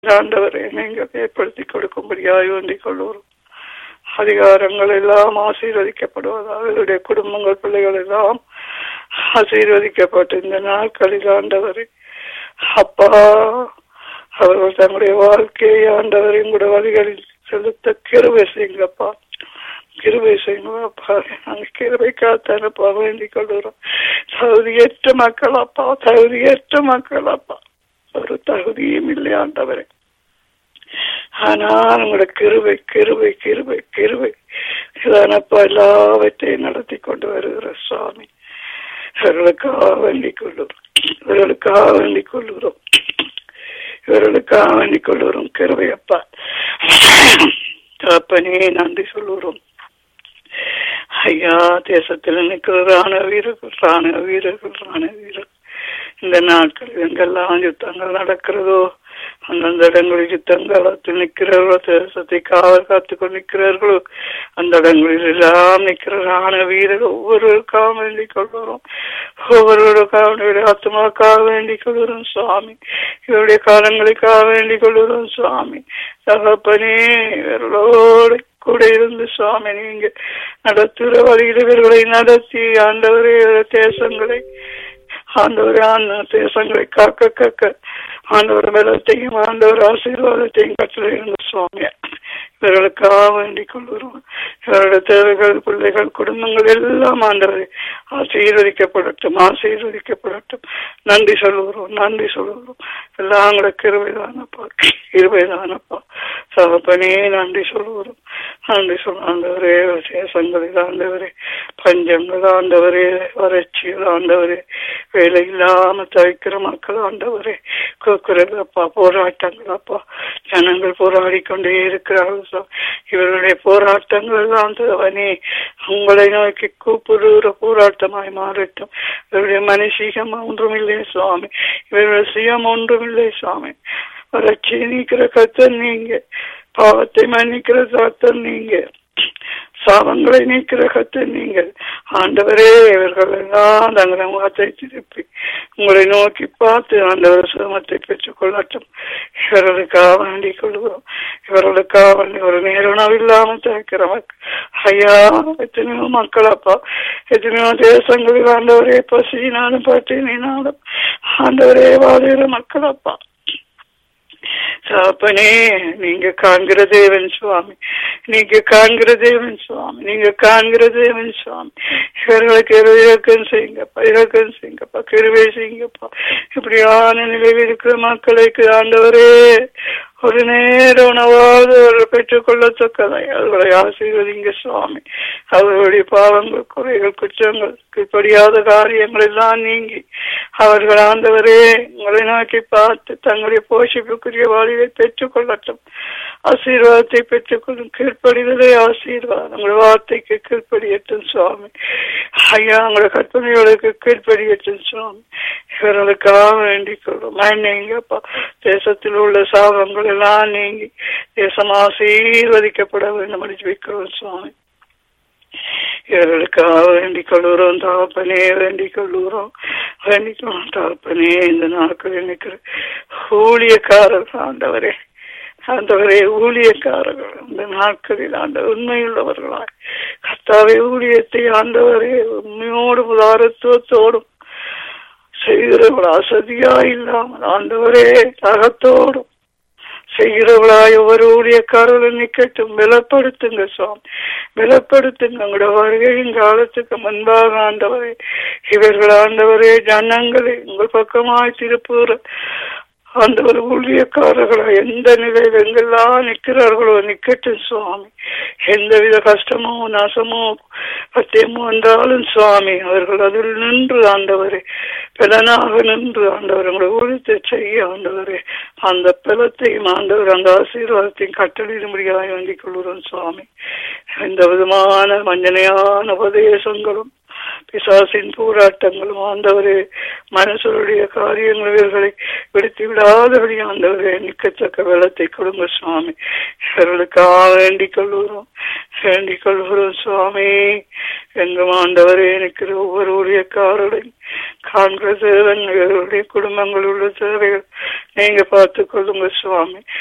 ஆண்டவரை நீங்கள் ஏற்படுத்தி கொடுக்கும்படியாய் வேண்டிக் கொள்வோம் அதிகாரங்கள் எல்லாம் ஆசீர்வதிக்கப்படுவதாக அவர்களுடைய குடும்பங்கள் பிள்ளைகள் எல்லாம் ஆசீர்வதிக்கப்பட்டு இந்த நாட்களில் ஆண்டவரை அப்பா அவர்கள் தங்களுடைய வாழ்க்கையை ஆண்டவரின் கூட வழிகளில் செலுத்த கிருவை செய்யுங்கப்பா கிருவை செய்யுங்கப்பா நாங்கள் கிருவை காத்தனுப்பா வேண்டிக் கொள்கிறோம் தகுதியற்ற மக்கள் அப்பா தகுதியற்ற மக்கள் அப்பா ஒரு தகுதியும் இல்லை ஆண்டவரே ஆனால் உங்களோட கிருவை கிருவை கிருவை கிருவை இதானப்பா எல்லாவற்றையும் நடத்தி கொண்டு வருகிற சுவாமி இவர்களுக்காக வேண்டிக் கொள்ளுகிறோம் இவர்களுக்காக வேண்டிக் கொள்ளுகிறோம் இவர்களுக்காக வேண்டிக் கொள்ளுகிறோம் கிருவையப்பா தப்பனே நன்றி சொல்லுகிறோம் ஐயா தேசத்தில் நிற்கிற ராணுவ வீரர்கள் ராணுவ வீரர்கள் ராணுவ வீரர்கள் இந்த நாட்களில் எங்கெல்லாம் யுத்தங்கள் நடக்கிறதோ அந்தந்த இடங்களில் யுத்தங்களத்தில் நிற்கிறார்களோ தேசத்தை காவல் காத்து கொண்டு நிற்கிறார்களோ அந்த இடங்களில் எல்லாம் நிற்கிற ராணுவ வீரர் ஒவ்வொருவருக்காக வேண்டிக் கொள்கிறோம் ஒவ்வொருவருக்காக ஆத்மாக்காக வேண்டிக் கொள்கிறோம் சுவாமி இவருடைய காலங்களுக்காக வேண்டிக் கொள்கிறோம் சுவாமி தகப்பனே இவர்களோடு கூட இருந்து சுவாமி நீங்க நடத்துகிற வழியில் இவர்களை நடத்தி ஆண்டவரே தேசங்களை ஆண்டவர் தேசங்களை காக்க காக்க ஆண்டவர் பலத்தையும் ஆண்டவர் ஆசீர்வாதத்தையும் கட்டளை இருந்த சுவாமி இவர்களுக்காக வேண்டிக் கொள்கிறோம் இவருடைய தேவைகள் பிள்ளைகள் குடும்பங்கள் எல்லாம் ஆண்டவரை ஆசீர்வதிக்கப்படட்டும் ஆசீர்வதிக்கப்படட்டும் நன்றி சொல்லுகிறோம் நன்றி சொல்லுகிறோம் எல்லாம் கூட கிருவைதானப்பா கிருவைதானப்பா சகப்பனே நன்றி சொல்லுகிறோம் நன்றி சொல்ல ஆண்டவரே சேசங்களில் ஆண்டவரே பஞ்சங்கள் ஆண்டவரே வறட்சிகள் ஆண்டவரே வேலை இல்லாம தவிக்கிற மக்கள் ஆண்டவரே கூக்குறப்பா போராட்டங்கள் அப்பா ஜனங்கள் போராடி கொண்டே இருக்கிறார்கள் இவருடைய போராட்டங்கள் எல்லாம் தேவனே உங்களை நோக்கி கூப்பிடுகிற போராட்டமாய் மாறட்டும் இவருடைய மனுஷீகம் ஒன்றுமில்லை சுவாமி இவருடைய சுயம் ஒன்றுமில்லை சுவாமி வறட்சி நீக்கிற கத்தன் நீங்க பாவத்தை மன்னிக்கிற கத்தன் நீங்க சாபங்களை நீக்கிற கத்து நீங்கள் ஆண்டவரே இவர்கள் எல்லாம் தங்களை முகத்தை திருப்பி உங்களை நோக்கி பார்த்து ஆண்டவர் சுகமத்தை பெற்றுக் கொள்ளட்டும் இவர்களுக்காக வேண்டிக் கொள்கிறோம் இவர்களுக்காக வேண்டி ஒரு நேரணம் இல்லாமல் தவிக்கிற மக்கள் ஐயா எத்தனையோ மக்கள் அப்பா எத்தனையோ தேசங்களில் ஆண்டவரே பசினாலும் பட்டினாலும் ஆண்டவரே வாழ்கிற மக்கள் அப்பா சாப்பனே நீங்க காண்கிற தேவன் சுவாமி நீங்க காண்கிற தேவன் சுவாமி நீங்க காண்கிற தேவன் சுவாமி இவர்களுக்கு இறக்கம் செய்யுங்கப்பா இறக்கம் செய்யுங்கப்பா கிருவே செய்யுங்கப்பா இப்படியான நிலையில் இருக்கிற மக்களுக்கு ஆண்டவரே ஒரு நேர உணவாவது அவர்கள் பெற்றுக்கொள்ளத்தக்கதை அவர்களை ஆசீர்வதிங்க சுவாமி அவர்களுடைய பாவங்கள் குறைகள் குற்றங்கள் கீழ்ப்படியாத காரியங்கள் எல்லாம் நீங்கி அவர்கள் ஆண்டவரே உங்களை நோக்கி பார்த்து தங்களுடைய போஷிப்புக்குரிய வாழ்வை பெற்றுக் கொள்ளட்டும் ஆசீர்வாதத்தை பெற்றுக்கொள்ளும் கீழ்ப்படிதலே ஆசீர்வாதம் உங்களுடைய வார்த்தைக்கு கீழ்ப்படியட்டும் சுவாமி ஐயா உங்களோட கற்பனைகளுக்கு கீழ்ப்படியட்டும் சுவாமி இவர்களுக்காக வேண்டிக் கொள்ளும் மன்னிங்கப்பா தேசத்தில் உள்ள சாபங்கள் எல்லாம் நீங்கி தேசம் ஆசீர்வதிக்கப்பட வேண்டும் அடிச்சு வைக்கிறோம் சுவாமி இவர்களுக்காக வேண்டிக் கொள்ளுறோம் தாப்பனே வேண்டிக் கொள்ளுறோம் வேண்டிக்கிறோம் தாப்பனே இந்த நாட்களில் நிற்கிற ஊழியக்காரர்கள் ஆண்டவரே ஆண்டவரே ஊழியக்காரர்கள் இந்த நாட்களில் ஆண்ட உண்மையுள்ளவர்களாய் கர்த்தாவே ஊழியத்தை ஆண்டவரே உண்மையோடும் உதாரத்துவத்தோடும் செய்கிறவள் அசதியா இல்லாமல் ஆண்டவரே தகத்தோடும் செய்கிறவளாய் ஒவ்வொரு ஊழியக்காரர்களும் நிக்கட்டும் பலப்படுத்துங்க சுவாமி பலப்படுத்துங்க உங்களோட வருகையின் காலத்துக்கு முன்பாக ஆண்டவரே இவர்கள் ஆண்டவரே ஜனங்களை உங்கள் பக்கமாய் திருப்புகிற ஆண்டவர் ஊழியக்காரர்களா எந்த நிலையில் எங்கெல்லாம் நிற்கிறார்களோ நிக்கட்டும் சுவாமி எந்தவித கஷ்டமோ நாசமோ பத்தியமோ வந்தாலும் சுவாமி அவர்கள் அதில் நின்று ஆண்டவரே பலனாக நின்று ஆண்டவர் உங்களை ஊழித்து செய்ய ஆண்டவரே அந்த பலத்தையும் ஆண்டவர் அந்த ஆசீர்வாதத்தையும் கட்டளையிடும்படியாக வேண்டிக் கொள்கிறோம் சுவாமி எந்த விதமான மஞ்சனையான உபதேசங்களும் பிசாசின் போராட்டங்களும் ஆண்டவரே மனுஷருடைய காரியங்கள் இவர்களை விடுத்து விடாதபடி ஆண்டவரே நிக்கத்தக்க வெள்ளத்தை கொடுங்க சுவாமி இவர்களுக்காக வேண்டிக் கொள்கிறோம் வேண்டிக் கொள்கிறோம் சுவாமி எங்கும் ஆண்டவரே நிற்கிற ஒவ்வொரு ஊழியக்காரரையும் காண்கிற தேவன் இவர்களுடைய குடும்பங்கள் உள்ள தேவைகள் நீங்க பார்த்துக் கொள்ளுங்க சுவாமி